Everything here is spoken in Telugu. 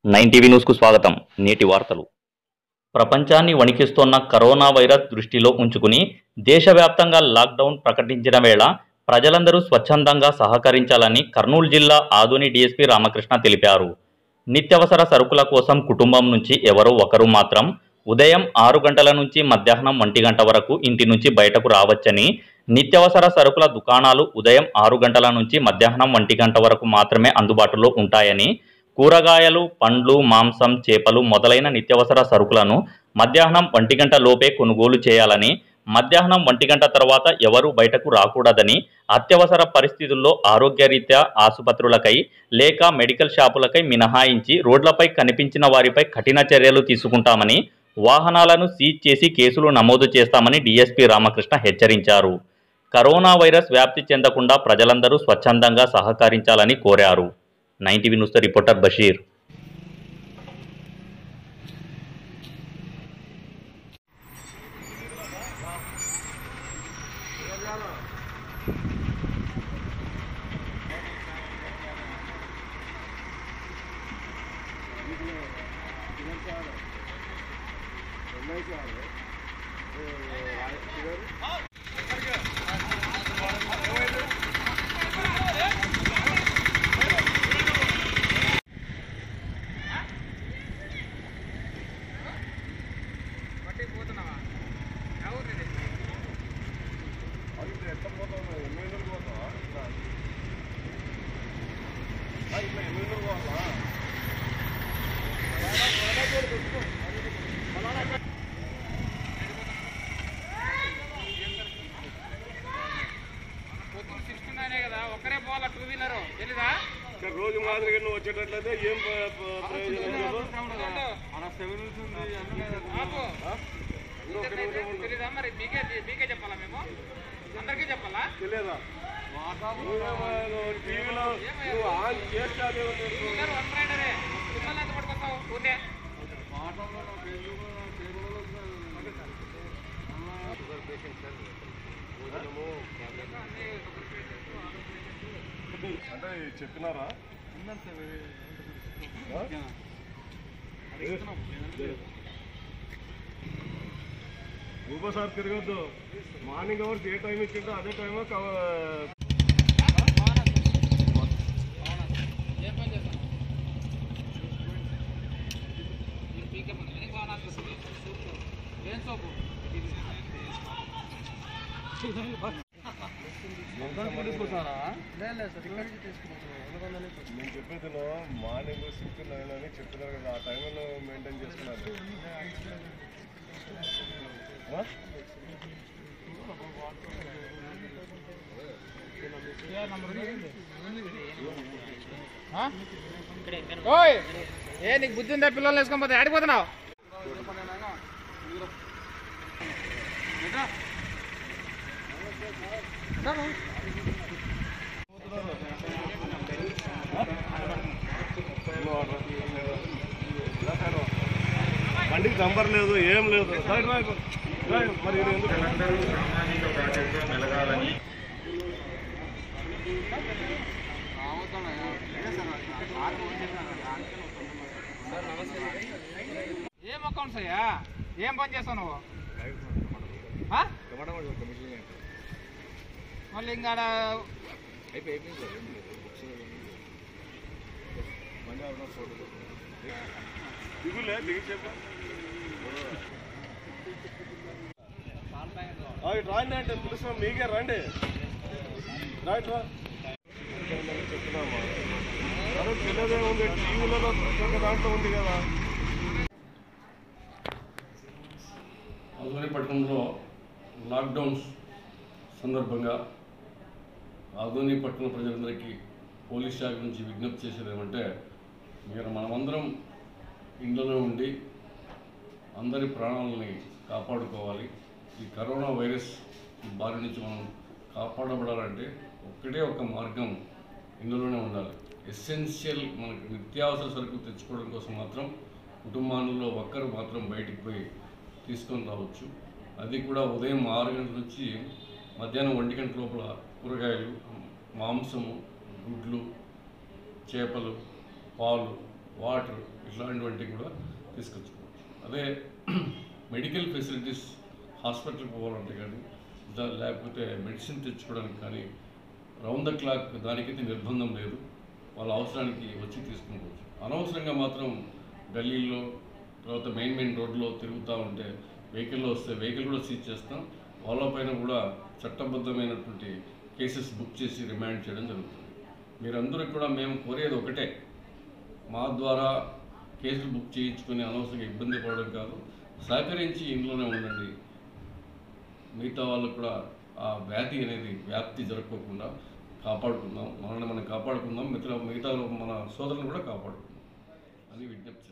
నైన్ టీవీ న్యూస్కు స్వాగతం నేటి వార్తలు ప్రపంచాన్ని వణికిస్తోన్న కరోనా వైరస్ దృష్టిలో ఉంచుకుని దేశవ్యాప్తంగా లాక్డౌన్ ప్రకటించిన వేళ ప్రజలందరూ స్వచ్ఛందంగా సహకరించాలని కర్నూలు జిల్లా ఆదోని డీఎస్పీ రామకృష్ణ తెలిపారు నిత్యవసర సరుకుల కోసం కుటుంబం నుంచి ఎవరో ఒకరు మాత్రం ఉదయం ఆరు గంటల నుంచి మధ్యాహ్నం ఒంటి గంట వరకు ఇంటి నుంచి బయటకు రావచ్చని నిత్యవసర సరుకుల దుకాణాలు ఉదయం ఆరు గంటల నుంచి మధ్యాహ్నం ఒంటి గంట వరకు మాత్రమే అందుబాటులో ఉంటాయని కూరగాయలు పండ్లు మాంసం చేపలు మొదలైన నిత్యవసర సరుకులను మధ్యాహ్నం ఒంటి గంట లోపే కొనుగోలు చేయాలని మధ్యాహ్నం ఒంటి గంట తర్వాత ఎవరూ బయటకు రాకూడదని అత్యవసర పరిస్థితుల్లో ఆరోగ్యరీత్యా ఆసుపత్రులకై లేక మెడికల్ షాపులకై మినహాయించి రోడ్లపై కనిపించిన వారిపై కఠిన చర్యలు తీసుకుంటామని వాహనాలను సీజ్ చేసి కేసులు నమోదు చేస్తామని డీఎస్పీ రామకృష్ణ హెచ్చరించారు కరోనా వైరస్ వ్యాప్తి చెందకుండా ప్రజలందరూ స్వచ్ఛందంగా సహకరించాలని కోరారు నైన్ టీవీ న్యూస్తో రిపోర్టర్ బషీర్ పొద్దున్న సిక్స్టీ నైనే కదా ఒక్కరే పోవాలా టూ వీలర్ తెలీదా ఇక్కడ రోజు మాదిరిగా నువ్వు వచ్చేటట్లయితే ఏం ప్ర- ప్ర- ప్రయోజనం లేదు ఆపు. ఇంతకైతే తెలీదా మరి మీకే మీకే చెప్పాలా మేము అందరికీ చెప్పాలా తెలియదా నువ్వేమో నువ్వు టీవీలో నువ్వు ఆన్ చేస్తా వీలర్ వన్ రైడరే మిమ్మల్ని ఎంత పట్టుకొస్తావు ఊరినే అంటే చెప్పినారా ఆ? ఇంకోసారి తిరగద్దు మార్నింగ్ అవర్స్ ఏ టైం ఇచ్చిందో అదే టైం ఏం పని చేస్తాను మీరు పీకే పని ఏం కావాలి సోపు ఏం సోపు నేను చెప్పేది మార్నింగ్ సిక్స్ నైన్ అని చెప్తున్నారు కదా ఆ టైంలో మెయింటైన్ చేస్తున్నారు ఆ? ఓయ్ ఏ నీకు బుద్ధి ఉందా పిల్లలు వేసుకొని పోతే ఆడిపోతున్నావు బండికి నంబర్ లేదు ఏం లేదు సైడ్ వైపు. సైడ్. మరి ఇది ఎందుకు ఏం అకౌంట్స్ అయ్యా ఏం పని చేస్తావు నువ్వు ఆ? మళ్ళీ ఇంకా ఆడ దిగులే దిగి చెప్పు ఆ, ఇటు రాండి అంటే పిలుస్తాం మీకే రండి రైట్ రా చెప్తున్నామా సరే తెలియదే ఉంది టీవీలలో ప్రతి ఒక్క దాంట్లో ఉంది కదా ఆదోని పట్టణంలో లాక్డౌన్స్ సందర్భంగా ఆదోని పట్టణ ప్రజలందరికీ పోలీస్ శాఖ నుంచి విజ్ఞప్తి చేసేది ఏమంటే మీరు మనమందరం ఇండ్లలో ఉండి అందరి ప్రాణాలని కాపాడుకోవాలి ఈ కరోనా వైరస్ బారి నుంచి మనం కాపాడబడాలంటే ఒక్కటే ఒక మార్గం ఇందులోనే ఉండాలి ఎసెన్షియల్ మనకు నిత్యావసర సరుకులు తెచ్చుకోవడం కోసం మాత్రం కుటుంబాలలో ఒక్కరు మాత్రం బయటికి పోయి తీసుకొని రావచ్చు అది కూడా ఉదయం ఆరు గంటల నుంచి మధ్యాహ్నం ఒంటి గంట లోపల కూరగాయలు మాంసము గుడ్లు చేపలు పాలు వాటర్ ఇట్లాంటివంటివి కూడా తీసుకొచ్చుకోవచ్చు అదే మెడికల్ ఫెసిలిటీస్ హాస్పిటల్కి పోవాలంటే కానీ దా- లేకపోతే మెడిసిన్ తెచ్చుకోవడానికి కానీ రౌండ్ ద క్లాక్ దానికైతే నిర్బంధం లేదు వాళ్ళ అవసరానికి వచ్చి తీసుకోవచ్చు అనవసరంగా మాత్రం గల్లీల్లో తర్వాత మెయిన్ మెయిన్ రోడ్లో తిరుగుతూ ఉంటే వెహికల్లో వస్తే వెహికల్ కూడా సీజ్ చేస్తాం వాళ్ళపైన కూడా చట్టబద్ధమైనటువంటి కేసెస్ బుక్ చేసి రిమాండ్ చేయడం జరుగుతుంది మీరందరూ కూడా మేము కోరేది ఒకటే మా ద్వారా కేసులు బుక్ చేయించుకొని అనవసరంగా ఇబ్బంది పడడం కాదు సహకరించి ఇంట్లోనే ఉండండి మిగతా వాళ్ళకు కూడా ఆ వ్యాధి అనేది వ్యాప్తి జరగకోకుండా కాపాడుకుందాం మనల్ని మనం కాపాడుకుందాం మిగతా మిగతా మన సోదరులను కూడా కాపాడుకుందాం అని విజ్ఞప్తి